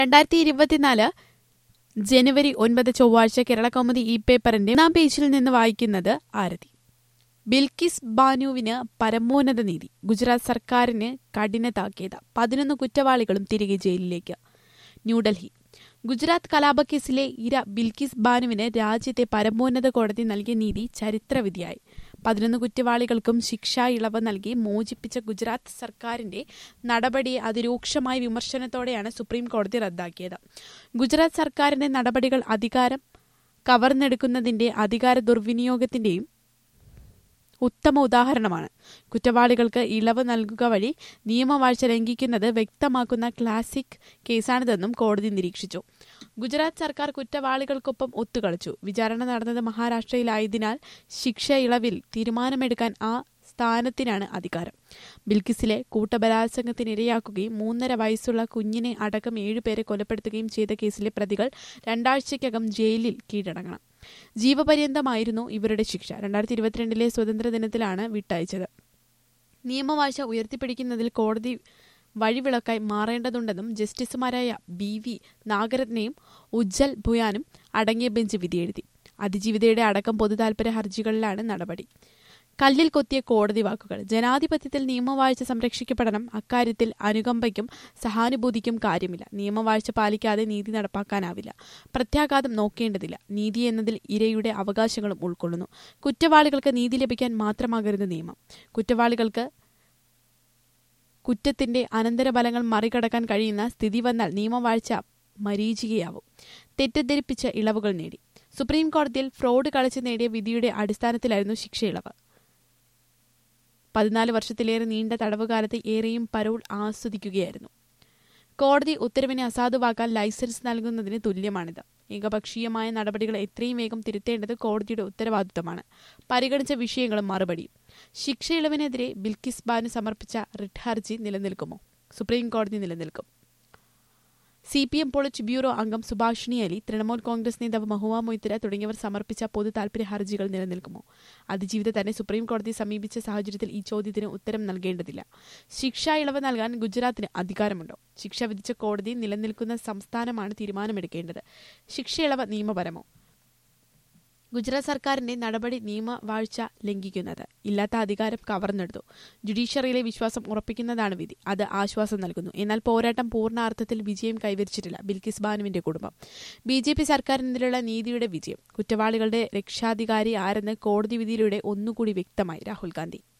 രണ്ടായിരത്തി ഇരുപത്തിനാല് ജനുവരി ഒൻപത് ചൊവ്വാഴ്ച കേരള കൗമുദി ഇ പേപ്പറിന്റെ ഒന്നാം പേജിൽ നിന്ന് വായിക്കുന്നത് ആരതി ബിൽക്കിസ് ബാനുവിന് പരമോന്നത നീതി ഗുജറാത്ത് സർക്കാരിന് കഠിന താക്കീത് പതിനൊന്ന് കുറ്റവാളികളും തിരികെ ജയിലിലേക്ക് ന്യൂഡൽഹി ഗുജറാത്ത് കലാപക്കേസിലെ ഇര ബിൽക്കിസ് ബാനുവിന് രാജ്യത്തെ പരമോന്നത കോടതി നൽകിയ നീതി ചരിത്രവിധിയായി പതിനൊന്ന് കുറ്റവാളികൾക്കും ശിക്ഷാ ഇളവ് നൽകി മോചിപ്പിച്ച ഗുജറാത്ത് സർക്കാരിന്റെ നടപടിയെ അതിരൂക്ഷമായ വിമർശനത്തോടെയാണ് സുപ്രീം കോടതി റദ്ദാക്കിയത് ഗുജറാത്ത് സർക്കാരിന്റെ നടപടികൾ അധികാരം കവർന്നെടുക്കുന്നതിന്റെ അധികാര ദുർവിനിയോഗത്തിന്റെയും ഉത്തമ ഉദാഹരണമാണ് കുറ്റവാളികൾക്ക് ഇളവ് നൽകുക വഴി നിയമവാഴ്ച ലംഘിക്കുന്നത് വ്യക്തമാക്കുന്ന ക്ലാസിക് കേസാണിതെന്നും കോടതി നിരീക്ഷിച്ചു ഗുജറാത്ത് സർക്കാർ കുറ്റവാളികൾക്കൊപ്പം ഒത്തുകളിച്ചു വിചാരണ നടന്നത് മഹാരാഷ്ട്രയിലായതിനാൽ ശിക്ഷ ഇളവിൽ തീരുമാനമെടുക്കാൻ ആ സ്ഥാനത്തിനാണ് അധികാരം ബിൽക്കിസിലെ കൂട്ടബലാത്സംഗത്തിനിരയാക്കുകയും മൂന്നര വയസ്സുള്ള കുഞ്ഞിനെ അടക്കം ഏഴുപേരെ കൊലപ്പെടുത്തുകയും ചെയ്ത കേസിലെ പ്രതികൾ രണ്ടാഴ്ചയ്ക്കകം ജയിലിൽ കീഴടങ്ങണം ജീവപര്യന്തമായിരുന്നു ഇവരുടെ ശിക്ഷ രണ്ടായിരത്തി ഇരുപത്തിരണ്ടിലെ സ്വതന്ത്ര ദിനത്തിലാണ് വിട്ടയച്ചത് നിയമവാഴ്ച ഉയർത്തിപ്പിടിക്കുന്നതിൽ കോടതി വഴിവിളക്കായി മാറേണ്ടതുണ്ടെന്നും ജസ്റ്റിസുമാരായ ബി വി നാഗരത്നയും ഉജ്ജൽ ഭുയാനും അടങ്ങിയ ബെഞ്ച് വിധിയെഴുതി അതിജീവിതയുടെ അടക്കം പൊതുതാൽപര്യ ഹർജികളിലാണ് നടപടി കല്ലിൽ കൊത്തിയ കോടതി വാക്കുകൾ ജനാധിപത്യത്തിൽ നിയമവാഴ്ച സംരക്ഷിക്കപ്പെടണം അക്കാര്യത്തിൽ അനുകമ്പയ്ക്കും സഹാനുഭൂതിക്കും കാര്യമില്ല നിയമവാഴ്ച പാലിക്കാതെ നീതി നടപ്പാക്കാനാവില്ല പ്രത്യാഘാതം നോക്കേണ്ടതില്ല നീതി എന്നതിൽ ഇരയുടെ അവകാശങ്ങളും ഉൾക്കൊള്ളുന്നു കുറ്റവാളികൾക്ക് നീതി ലഭിക്കാൻ മാത്രമാകരുത് നിയമം കുറ്റവാളികൾക്ക് കുറ്റത്തിന്റെ അനന്തരഫലങ്ങൾ മറികടക്കാൻ കഴിയുന്ന സ്ഥിതി വന്നാൽ നിയമവാഴ്ച മരീചികയാവും തെറ്റിദ്ധരിപ്പിച്ച ഇളവുകൾ നേടി സുപ്രീം കോടതിയിൽ ഫ്രോഡ് കളിച്ച് നേടിയ വിധിയുടെ അടിസ്ഥാനത്തിലായിരുന്നു ശിക്ഷ ഇളവ് പതിനാല് വർഷത്തിലേറെ നീണ്ട തടവുകാലത്ത് ഏറെയും പരോൾ ആസ്വദിക്കുകയായിരുന്നു കോടതി ഉത്തരവിനെ അസാധുവാക്കാൻ ലൈസൻസ് നൽകുന്നതിന് തുല്യമാണിത് ഏകപക്ഷീയമായ നടപടികൾ എത്രയും വേഗം തിരുത്തേണ്ടത് കോടതിയുടെ ഉത്തരവാദിത്തമാണ് പരിഗണിച്ച വിഷയങ്ങളും മറുപടിയും ശിക്ഷ ഇളവിനെതിരെ ബിൽക്കിസ് ബാനു സമർപ്പിച്ച റിട്ട് ഹർജി നിലനിൽക്കുമോ സുപ്രീം കോടതി നിലനിൽക്കും C P M polit bureau അംഗം സുഭാഷിണി അലി തൃണമൂൽ കോൺഗ്രസ് നേതാവ് മഹുവ മൊയ്ത്തിര തുടങ്ങിയവർ സമർപ്പിച്ച പൊതു താൽപര്യ ഹർജികൾ നിലനിൽക്കുമോ അതിജീവിത തന്നെ സുപ്രീം കോടതി സമീപിച്ച സാഹചര്യത്തിൽ ഈ ചോദ്യത്തിന് ഉത്തരം നൽകേണ്ടതില്ല ശിക്ഷാ ഇളവ് നൽകാൻ ഗുജറാത്തിന് അധികാരമുണ്ടോ ശിക്ഷ വിധിച്ച കോടതി നിലനിൽക്കുന്ന സംസ്ഥാനമാണ് തീരുമാനമെടുക്കേണ്ടത് ശിക്ഷ ഇളവ് നിയമപരമോ ഗുജറാത്ത് സർക്കാരിന്റെ നടപടി നിയമവാഴ്ച ലംഘിക്കുന്നത് ഇല്ലാത്ത അധികാരം കവർന്നെടുത്തു ജുഡീഷ്യറിയിലെ വിശ്വാസം ഉറപ്പിക്കുന്നതാണ് വിധി അത് ആശ്വാസം നൽകുന്നു എന്നാൽ പോരാട്ടം പൂർണ്ണാർത്ഥത്തിൽ വിജയം കൈവരിച്ചിട്ടില്ല ബിൽക്കിസ് ബാനുവിന്റെ കുടുംബം ബി ജെ പി സർക്കാരിനെതിരെയുള്ള നീതിയുടെ വിജയം കുറ്റവാളികളുടെ രക്ഷാധികാരി ആരെന്ന് കോടതി വിധിയിലൂടെ ഒന്നുകൂടി വ്യക്തമായി രാഹുൽ ഗാന്ധി